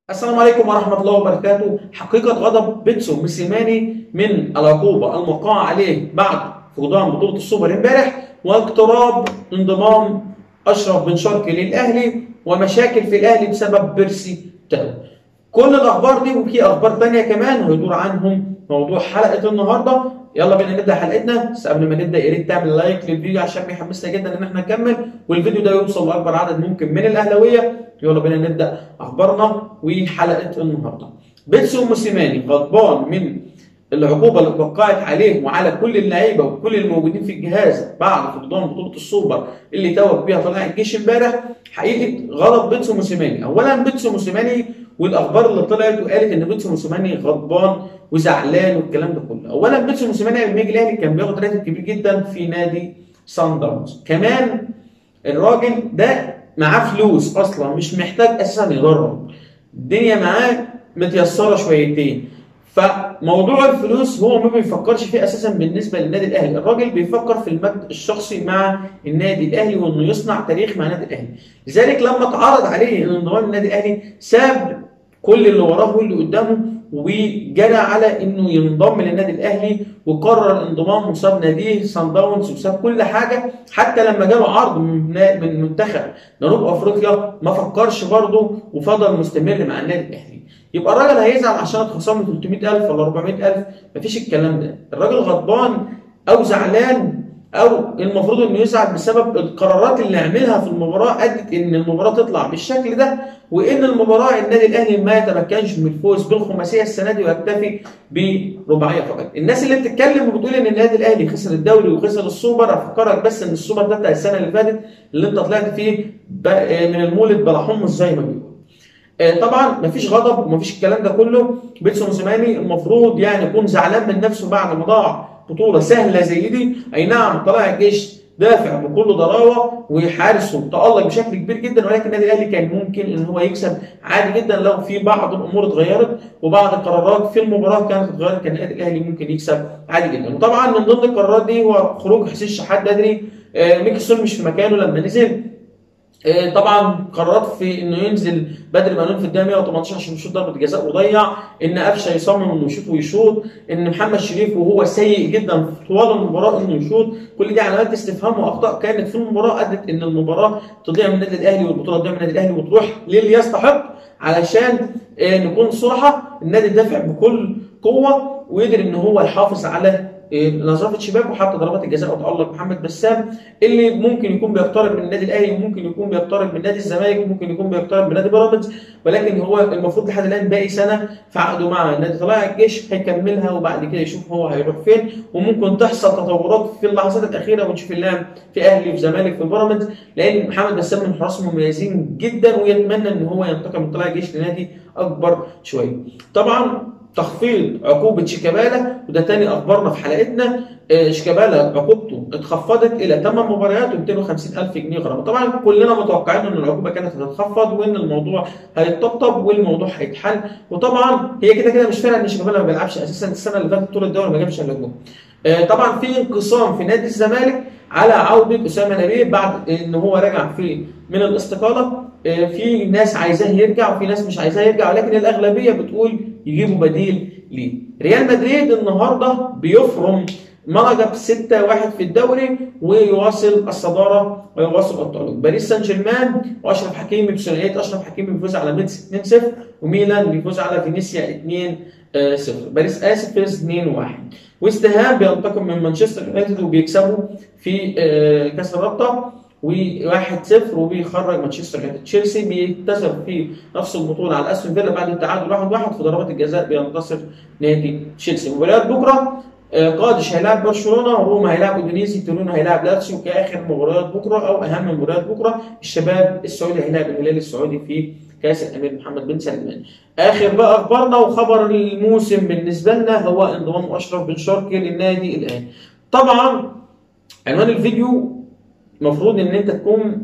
السلام عليكم ورحمة الله وبركاته حقيقة غضب بيتسو موسيماني من العقوبة الموقعة عليه بعد فقدان بطولة السوبر امبارح واقتراب انضمام أشرف بن شرقي للأهلي ومشاكل في الأهلي بسبب بيرسي تاو كل الأخبار دي وفي أخبار تانية كمان هيدور عنهم موضوع حلقة النهاردة يلا بينا نبدا حلقتنا بس قبل ما نبدا يا ريت تعمل لايك للفيديو عشان بيحمسنا جدا ان احنا نكمل والفيديو ده يوصل لاكبر عدد ممكن من الاهلاويه يلا بينا نبدا اخبارنا وحلقه النهارده بيتسو موسيماني غضبان من العقوبه اللي اتوقعت عليه وعلى كل اللعيبه وكل الموجودين في الجهاز بعد فقدان بطوله السوبر اللي توج بيها طلائع الجيش امبارح حقيقه غضب بيتسو موسيماني اولا بيتسو موسيماني والاخبار اللي طلعت وقالت ان بيتسو موسيماني غضبان وزعلان والكلام ده كله اولا بيتسو موسيماني لما يجي الاهلي كان بياخد راتب كبير جدا في نادي سان داونز كمان الراجل ده معاه فلوس اصلا مش محتاج اساسا يدرب الدنيا معاه متيسره شويتين فموضوع الفلوس هو ما بيفكرش فيه اساسا بالنسبه للنادي الاهلي الراجل بيفكر في المجد الشخصي مع النادي الاهلي وانه يصنع تاريخ مع النادي الاهلي لذلك لما اتعرض عليه الانضمام للنادي الاهلي ساب كل اللي وراه واللي قدامه وجرى على انه ينضم للنادي الاهلي وقرر الانضمام وساب ناديه سان داونز وساب كل حاجه حتى لما جاله عرض من منتخب جنوب افريقيا ما فكرش برضه وفضل مستمر مع النادي الاهلي يبقى الراجل هيزعل عشان اتخصم له 300000 ولا 400000 مفيش الكلام ده الراجل غضبان او زعلان او المفروض انه يزعل بسبب القرارات اللي عملها في المباراه ادت ان المباراه تطلع بالشكل ده وان المباراه النادي الاهلي ما يتمكنش من الفوز بالخماسيه السنه دي ويكتفي برباعيه فقط. الناس اللي بتتكلم وبتقول ان النادي الاهلي خسر الدوري وخسر السوبر افكرك بس ان السوبر ده بتاع السنه اللي فاتت اللي انت طلعت فيه من المولد بلا حمص زي ما بيقولوا. طبعا مفيش غضب ومفيش الكلام ده كله بيتسو موسيماني المفروض يعني يكون زعلان من نفسه بعد ما ضاع بطوله سهله زي دي اي نعم طلائع الجيش دافع بكل ضراوه وحارسه تالق بشكل كبير جدا ولكن النادي الاهلي كان ممكن ان هو يكسب عادي جدا لو في بعض الامور اتغيرت وبعض القرارات في المباراه كانت اتغيرت كان النادي الاهلي ممكن يكسب عادي جدا وطبعا من ضمن القرارات دي هو خروج حسين شحات بدري آه ميكسون مش في مكانه لما نزل طبعا قررت في انه ينزل بدري بنون في الدقيقه 118 عشان يشوط ضربه جزاء وضيع ان قفشه يصمم انه يشوط ويشوط ان محمد شريف وهو سيء جدا طوال المباراه انه يشوط كل دي علامات استفهام واخطاء كانت في المباراه ادت ان المباراه تضيع من النادي الاهلي والبطوله تضيع من النادي الاهلي وتروح للي يستحق علشان نكون صراحه النادي دافع بكل قوه وقدر ان هو يحافظ على نظافه شباب وحتى ضربات الجزاء وتالق محمد بسام اللي ممكن يكون بيقترب من النادي الاهلي وممكن يكون بيقترب من نادي الزمالك وممكن يكون بيقترب من نادي بيراميدز ولكن هو المفروض لحد الان باقي سنه في عقده مع نادي طلائع الجيش هيكملها وبعد كده يشوف هو هيروح فين وممكن تحصل تطورات في اللحظات الاخيره ونشوف اللاعب في اهلي في زمالك في بيراميدز لان محمد بسام من حراس مميزين جدا ويتمنى ان هو ينتقل من طلائع الجيش لنادي اكبر شويه طبعا تخفيض عقوبة شيكابالا وده تاني أخبارنا في حلقتنا شيكابالا عقوبته اتخفضت إلى 8 مباريات و250 ألف جنيه غرامة طبعا كلنا متوقعين إن العقوبة كانت هتتخفض وإن الموضوع هيتطبطب والموضوع هيتحل وطبعا هي كده كده مش فارقة إن شيكابالا ما بيلعبش أساسا السنة اللي فاتت طول الدوري ما جابش إلا جول طبعا في انقسام في نادي الزمالك على عودة أسامة نبيه بعد إن هو رجع في من الاستقالة في ناس عايزاه يرجع وفي ناس مش عايزاه يرجع ولكن الأغلبية بتقول يجيبوا بديل ليه. ريال مدريد النهارده بيفرم ملقب 6 1 في الدوري ويواصل الصداره ويواصل التألق. باريس سان جيرمان واشرف حكيمي بثنائيه اشرف حكيمي بيفوز على ميتس 2 0 وميلان بيفوز على فينيسيا 2 0 باريس اسف فاز 2 1 ويست هام بينتقم من مانشستر يونايتد وبيكسبوا في كاس الرابطه و1 0 وبيخرج مانشستر يونايتد تشيلسي بينتصر في نفس البطوله على استون فيلا بعد التعادل 1 1 في ضربات الجزاء بينتصر نادي تشيلسي مباريات بكره قادش هيلاعب برشلونه روما هيلاعب اودينيزي تورينو هيلاعب لاتسيو كاخر مباريات بكره او اهم مباريات بكره الشباب السعودي هيلاعب الهلال السعودي في كاس الامير محمد بن سلمان. اخر بقى اخبارنا وخبر الموسم بالنسبه لنا هو انضمام اشرف بن شرقي للنادي الاهلي. طبعا عنوان الفيديو المفروض ان انت تكون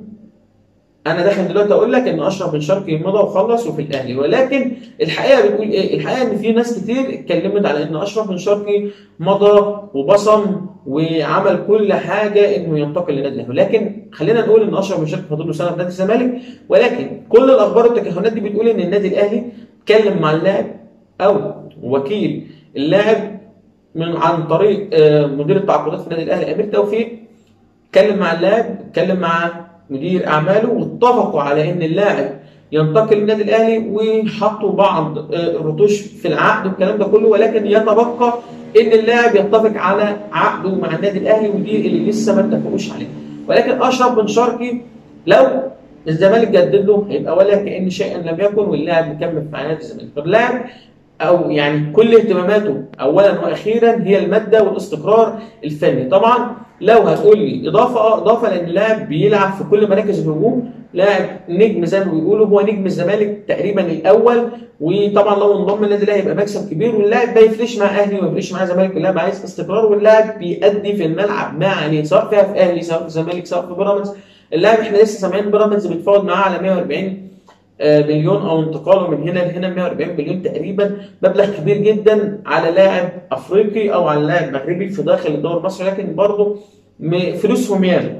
انا داخل دلوقتي اقول لك ان اشرف بن شرقي مضى وخلص وفي الاهلي ولكن الحقيقه بتقول ايه؟ الحقيقه ان في ناس كتير اتكلمت على ان اشرف بن شرقي مضى وبصم وعمل كل حاجه انه ينتقل للنادي الاهلي ولكن خلينا نقول ان اشرف بن شرقي فاضل له سنه في نادي الزمالك ولكن كل الاخبار والتكهنات دي بتقول ان النادي الاهلي اتكلم مع اللاعب او وكيل اللاعب من عن طريق آه، مدير التعاقدات في النادي الاهلي امير توفيق اتكلم مع اللاعب اتكلم مع مدير اعماله واتفقوا على ان اللاعب ينتقل للنادي الاهلي وحطوا بعض آه، الرتوش في العقد والكلام ده كله ولكن يتبقى ان اللاعب يتفق على عقده مع النادي الاهلي ودي اللي لسه ما اتفقوش عليها ولكن اشرف بن شرقي لو الزمالك جدد له هيبقى ولا كان شيئا لم يكن واللاعب مكمل في نادي الزمالك اللاعب او يعني كل اهتماماته اولا واخيرا هي الماده والاستقرار الفني طبعا لو هتقول لي اضافه اه اضافه لان اللاعب بيلعب في كل مراكز الهجوم لاعب نجم زي ما بيقولوا هو نجم الزمالك تقريبا الاول وطبعا لو انضم النادي الاهلي يبقى مكسب كبير واللاعب ما يفرقش مع اهلي وما يفرقش مع زمالك اللاعب عايز استقرار واللاعب بيأدي في الملعب ما عليه سواء فيها في اهلي سواء في زمالك سواء في بيراميدز اللاعب احنا لسه سامعين بيراميدز بيتفاوض معاه على 140 آه، مليون او انتقاله من هنا لهنا 140 مليون تقريبا مبلغ كبير جدا على لاعب افريقي او على لاعب مغربي في داخل الدوري المصري لكن برضه م- فلوسهم ياما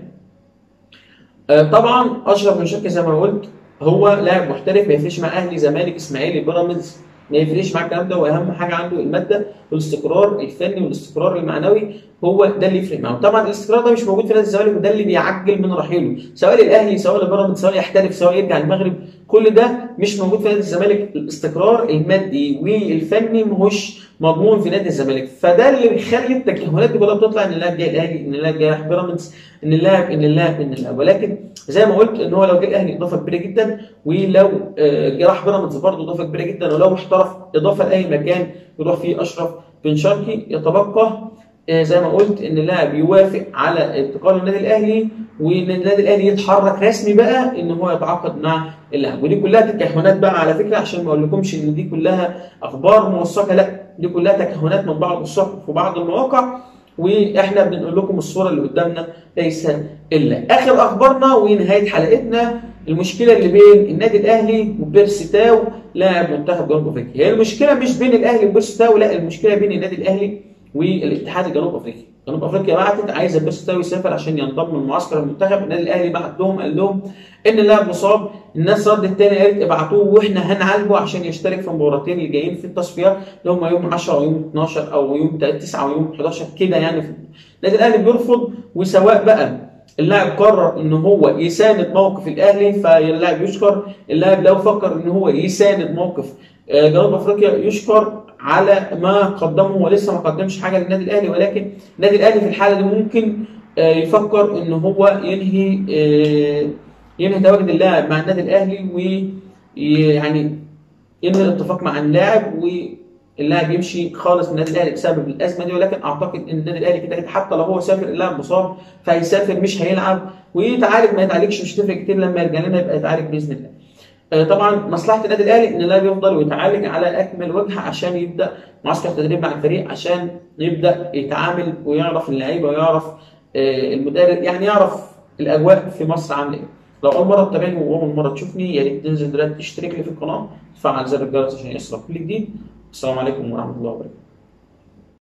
آه، طبعا اشرف بن شرقي زي ما قلت هو لاعب محترف ما يفرقش مع اهلي زمالك اسماعيلي بيراميدز ما يفرقش معاه الكلام ده واهم حاجه عنده الماده والاستقرار الفني والاستقرار المعنوي هو ده اللي يفرق معاه طبعا الاستقرار ده مش موجود في نادي الزمالك وده اللي بيعجل من رحيله سواء للاهلي سواء لبيراميدز سواء يحترف سواء يرجع المغرب كل ده مش موجود في نادي الزمالك الاستقرار المادي والفني ماهوش مضمون في نادي الزمالك فده اللي بيخلي التكهنات دي كلها بتطلع ان اللاعب جاي الاهلي ان اللاعب جاي رايح بيراميدز ان اللاعب ان اللاعب ان اللاعب ولكن زي ما قلت ان هو لو جه الاهلي اضافه كبيره جدا ولو آه، جه راح بيراميدز برضه اضافه كبيره جدا ولو احترف اضافه لاي مكان يروح فيه اشرف بن شرقي يتبقى آه، زي ما قلت ان اللاعب يوافق على انتقاله للنادي الاهلي وان النادي الاهلي يتحرك رسمي بقى ان هو يتعاقد مع اللاعب ودي كلها تكهنات بقى على فكره عشان ما اقول لكمش ان دي كلها اخبار موثقه لا دي كلها تكهنات من بعض الصحف وبعض المواقع واحنا بنقول لكم الصوره اللي قدامنا ليس الا اخر اخبارنا ونهايه حلقتنا المشكله اللي بين النادي الاهلي وبيرسي تاو لاعب منتخب جنوب افريقيا هي المشكله مش بين الاهلي وبيرسي تاو لا المشكله بين النادي الاهلي والاتحاد الجنوب افريقي جنوب افريقيا بعتت عايزه بيرسي تاو يسافر عشان ينضم لمعسكر المنتخب النادي الاهلي بعت لهم قال لهم ان اللاعب مصاب الناس ردت تاني قالت ابعتوه واحنا هنعالجه عشان يشترك في المباراتين اللي جايين في التصفيات اللي هم يوم 10 ويوم 12 او يوم 9 ويوم 11 كده يعني في النادي الاهلي بيرفض وسواء بقى اللاعب قرر ان هو يساند موقف الاهلي فاللاعب يشكر اللاعب لو فكر ان هو يساند موقف آه، جنوب افريقيا يشكر على ما قدمه هو لسه ما قدمش حاجه للنادي الاهلي ولكن النادي الاهلي في الحاله دي ممكن آه، يفكر ان هو ينهي آه، ينهي تواجد اللاعب مع النادي الاهلي ويعني ينهي الاتفاق مع اللاعب واللاعب يمشي خالص من النادي الاهلي بسبب الازمه دي ولكن اعتقد ان النادي الاهلي كده كده حتى لو هو سافر اللاعب مصاب فهيسافر مش هيلعب ويتعالج ما يتعالجش مش تفرق كتير لما يرجع لنا يبقى يتعالج باذن الله. آه، طبعا مصلحه النادي الاهلي ان اللاعب يفضل ويتعالج على اكمل وجه عشان يبدا معسكر تدريب مع الفريق عشان يبدا يتعامل ويعرف اللعيبه ويعرف آه، المدرب يعني يعرف الاجواء في مصر عامله ايه. لو اول مره تتابعني واول مره تشوفني يا ريت تنزل دلوقتي تشترك لي في القناه وتفعل زر الجرس عشان يوصلك كل جديد السلام عليكم ورحمه الله وبركاته